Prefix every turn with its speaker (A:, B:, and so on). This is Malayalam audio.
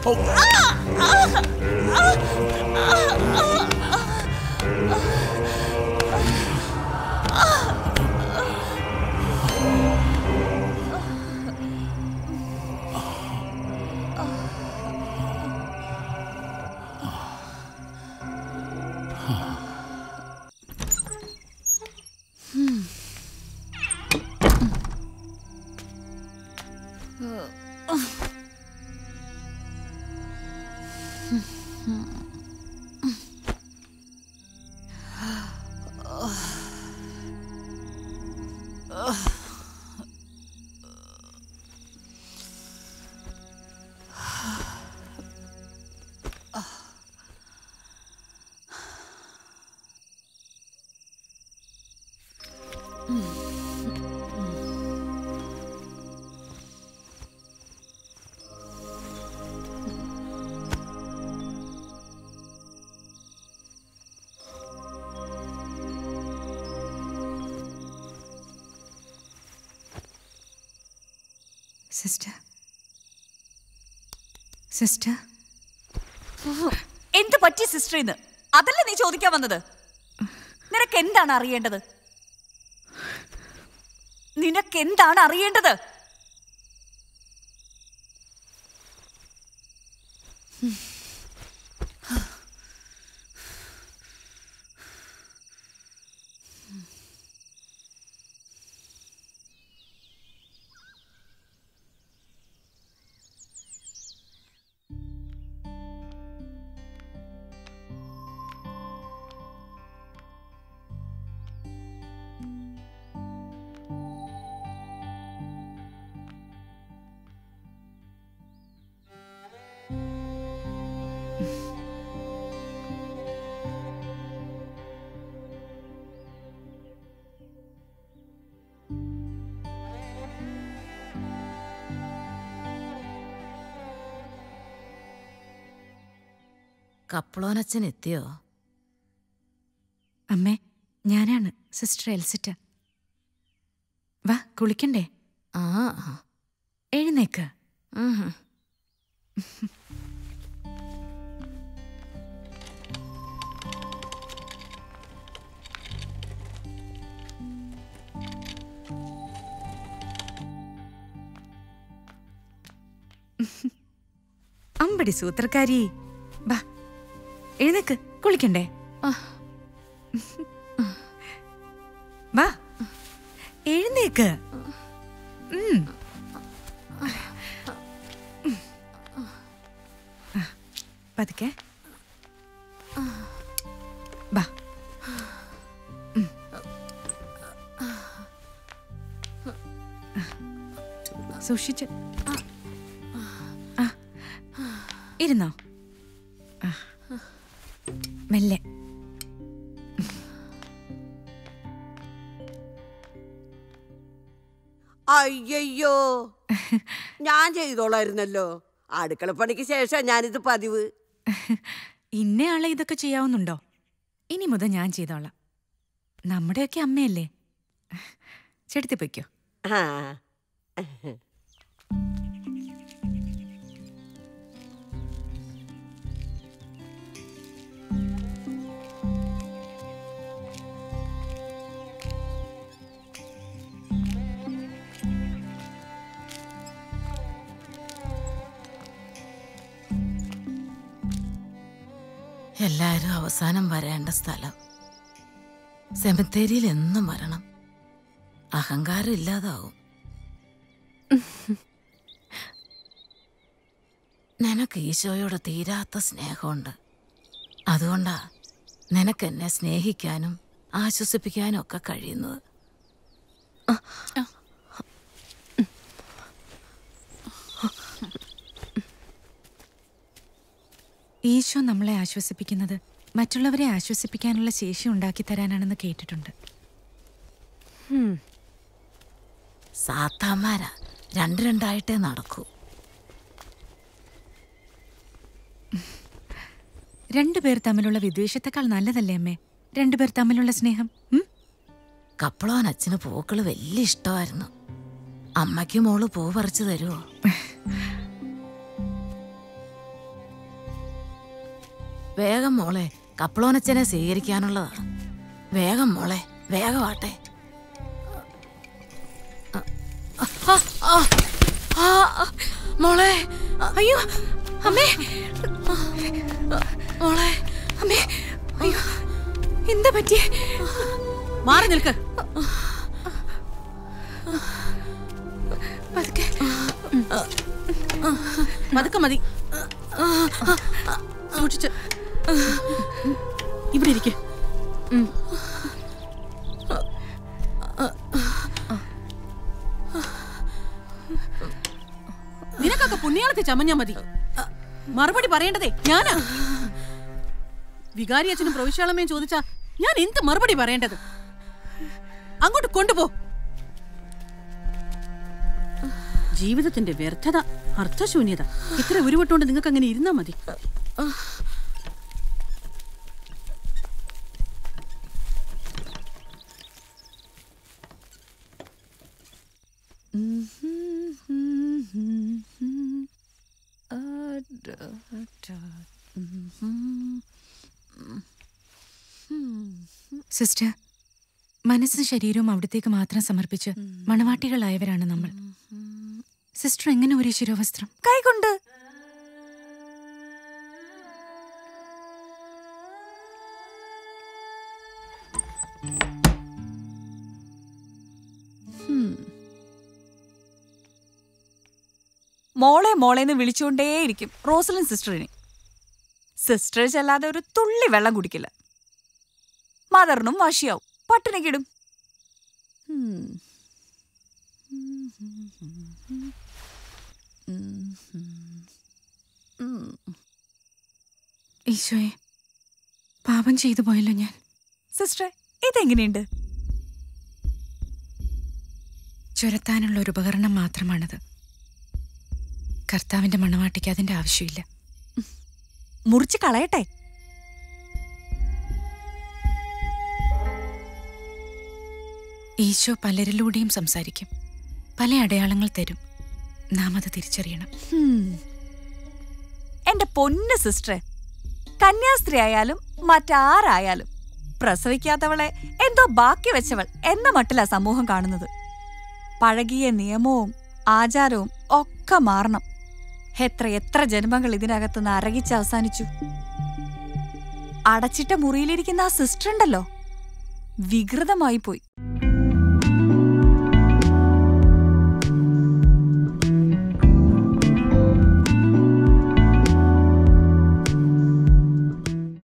A: സിസ്റ്റർ സിസ്റ്റർ
B: എന്ത് പറ്റി സിസ്റ്റർ ഇന്ന് അതല്ല നീ ചോദിക്കാൻ വന്നത് നിനക്ക് എന്താണ് അറിയേണ്ടത് നിനക്ക് എന്താണ് അറിയേണ്ടത്
C: കപ്ലോനച്ഛൻ എത്തിയോ
A: അമ്മേ ഞാനാണ് സിസ്റ്റർ എൽസിറ്റ വാ കുളിക്കണ്ടേ
C: ആ
A: എഴുന്നേക്ക്
C: ഉം.
A: അമ്പടി സൂത്രക്കാരി വാ എഴുന്നേക്ക് കുളിക്കണ്ടേ വാ എഴുന്നേക്ക് ഉം. ആ, പതുക്കെ വാ ഉം. സൂക്ഷിച്ച് ആ ഇരുന്നോ ആ. മെല്ലെ
D: അയ്യയ്യോ ഞാൻ ചെയ്തോളായിരുന്നല്ലോ അടുക്കളപ്പണിക്ക് ശേഷം ഞാനിത് പതിവ്
A: ഇന്നയാളെ ഇതൊക്കെ ചെയ്യാവുന്നുണ്ടോ ഇനി മുതൽ ഞാൻ ചെയ്തോളാം നമ്മുടെയൊക്കെ അമ്മയല്ലേ ചെടുത്തി പൊയ്ക്കോ
D: ആ
C: എല്ലാരും അവസാനം വരേണ്ട സ്ഥലം സെമിത്തേരിയിൽ എന്നും വരണം അഹങ്കാരം ഇല്ലാതാവും നിനക്ക് ഈശോയോട് തീരാത്ത സ്നേഹമുണ്ട് അതുകൊണ്ടാ നിനക്ക് എന്നെ സ്നേഹിക്കാനും ആശ്വസിപ്പിക്കാനും ഒക്കെ കഴിയുന്നത്
A: ഈശോ നമ്മളെ ആശ്വസിപ്പിക്കുന്നത് മറ്റുള്ളവരെ ആശ്വസിപ്പിക്കാനുള്ള ശേഷി ഉണ്ടാക്കി തരാനാണെന്ന് കേട്ടിട്ടുണ്ട്
C: സാത്താന്മാരാ രണ്ട് രണ്ടായിട്ടേ നടക്കൂ
A: രണ്ടുപേർ തമ്മിലുള്ള വിദ്വേഷത്തെക്കാൾ നല്ലതല്ലേ അമ്മേ രണ്ടുപേർ തമ്മിലുള്ള സ്നേഹം ഉം?
C: കപ്പളോൻ അച്ഛന് പൂക്കള് വലിയ ഇഷ്ടമായിരുന്നു അമ്മയ്ക്ക് മോള് പൂ പറിച്ചു തരുമോ വേഗം മോളെ കപ്പളോനച്ഛനെ സ്വീകരിക്കാനുള്ളതാ വേഗം മോളെ വേഗമാട്ടെ ആ, ആ, ആ, ആ, മോളെ
A: അയ്യോ അമ്മേ
C: മോളെ
A: അമ്മേ അയ്യോ എന്താ പറ്റിയേ
E: മാറി നിൽക്ക്
A: പതുക്കെ
E: പതുക്കെ മതി സൂക്ഷിച്ച് ഇവിടെ ഇരിക്കെ നിനക്കൊക്കെ പുണ്യാളത്തെ ചമഞ്ഞാ മതി മറുപടി പറയേണ്ടതേ ഞാനാ വികാരി അച്ഛനും പ്രവിശ്യാളമ്മയും ചോദിച്ചാ ഞാൻ എന്ത് മറുപടി പറയേണ്ടത് അങ്ങോട്ട് കൊണ്ടുപോ ജീവിതത്തിന്റെ വ്യർത്ഥത അർത്ഥശൂന്യത ഇത്ര ഉരുവട്ടോണ്ട് നിങ്ങൾക്ക് അങ്ങനെ ഇരുന്നാ മതി
A: സിസ്റ്റർ മനസ്സും ശരീരവും അവിടത്തേക്ക് മാത്രം സമർപ്പിച്ച് മണവാട്ടികളായവരാണ് നമ്മൾ സിസ്റ്റർ എങ്ങനെ ഒരു ശിരോവസ്ത്രം
B: കൈകൊണ്ട് മോളെ മോളെന്ന് വിളിച്ചുകൊണ്ടേയിരിക്കും റോസലിൻ സിസ്റ്ററിനെ സിസ്റ്റർ ചെല്ലാതെ ഒരു തുള്ളി വെള്ളം കുടിക്കില്ല മദറിനും വാശിയാവും പട്ടിണിക്കിടും ഉം.
A: ഈശോയെ പാപം ചെയ്തു പോയല്ലോ ഞാൻ
B: സിസ്റ്ററെ ഇതെങ്ങനെയുണ്ട്
A: ചുരത്താനുള്ള ഒരു ഉപകരണം മാത്രമാണത് കർത്താവിന്റെ മണവാട്ടിക്ക് അതിന്റെ ആവശ്യമില്ല
B: മുറിച്ച് കളയട്ടെ
A: ഈശോ പലരിലൂടെയും സംസാരിക്കും പല അടയാളങ്ങൾ തരും നാം അത് തിരിച്ചറിയണം
B: ഹും. എന്റെ പൊന്ന് സിസ്റ്ററെ കന്യാസ്ത്രീ ആയാലും മറ്റാരായാലും പ്രസവിക്കാത്തവളെ എന്തോ ബാക്കി വെച്ചവൾ എന്ന മട്ടിലാ സമൂഹം കാണുന്നത് പഴകിയ നിയമവും ആചാരവും ഒക്കെ മാറണം എത്ര എത്ര ജന്മങ്ങൾ ഇതിനകത്തുനിന്ന് അരകിച്ച് അവസാനിച്ചു അടച്ചിട്ട മുറിയിലിരിക്കുന്ന ആ സിസ്റ്റർ ഉണ്ടല്ലോ വികൃതമായി പോയി